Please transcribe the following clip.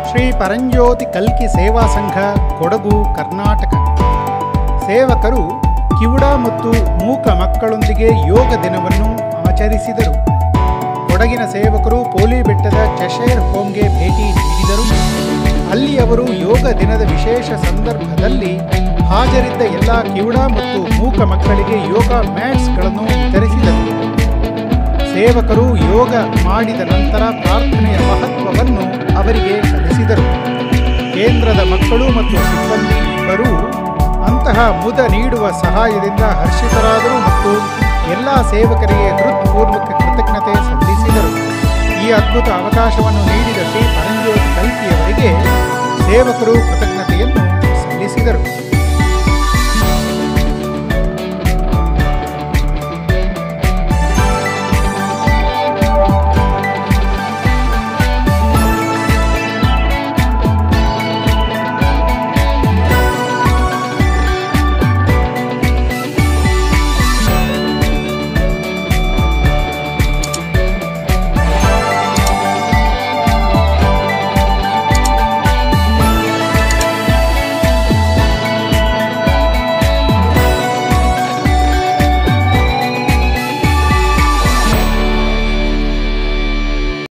ಶ್ರೀ ಪರಂಜ್ಯೋತಿ ಕಲ್ಕಿ ಸೇವಾ ಸಂಘ ಕೊಡಗು ಕರ್ನಾಟಕ ಸೇವಕರು ಕಿವುಡ ಮತ್ತು ಮೂಕ ಮಕ್ಕಳೊಂದಿಗೆ ಯೋಗ ದಿನವನ್ನು ಆಚರಿಸಿದರು ಕೊಡಗಿನ ಸೇವಕರು ಪೋಲಿ ಬೆಟ್ಟದ ಚಶೇರ್ ಹೋಮ್ಗೆ ಭೇಟಿ ನೀಡಿದರು ಅಲ್ಲಿ ಅವರು ಯೋಗ ದಿನದ ವಿಶೇಷ ಸಂದರ್ಭದಲ್ಲಿ ಹಾಜರಿದ್ದ ಎಲ್ಲ ಕಿವುಡ ಮತ್ತು ಮೂಕ ಮಕ್ಕಳಿಗೆ ಯೋಗ ಮ್ಯಾಟ್ಸ್ಗಳನ್ನು ವಿತರಿಸಿದರು ಸೇವಕರು ಯೋಗ ಮಾಡಿದ ನಂತರ ಪ್ರಾರ್ಥನೆಯ ಮಹತ್ವವನ್ನು ಅವರಿಗೆ ಕಲಿಸಿದರು ಕೇಂದ್ರದ ಮಕ್ಕಳು ಮತ್ತು ಸಿಬ್ಬಂದಿ ಇಬ್ಬರೂ ಅಂತಹ ಮುದ ನೀಡುವ ಸಹಾಯದಿಂದ ಹರ್ಷಿತರಾದರು ಮತ್ತು ಎಲ್ಲ ಸೇವಕರಿಗೆ ಹೃತ್ಪೂರ್ವಕ ಕೃತಜ್ಞತೆ ಸಲ್ಲಿಸಿದರು ಈ ಅದ್ಭುತ ಅವಕಾಶವನ್ನು ನೀಡಿದ ಶ್ರೀ ಪರಂಜ್ಯೋತಿ ಕಲ್ಕಿಯವರಿಗೆ ಸೇವಕರು ಕೃತಜ್ಞತೆಯನ್ನು ಸಲ್ಲಿಸಿದರು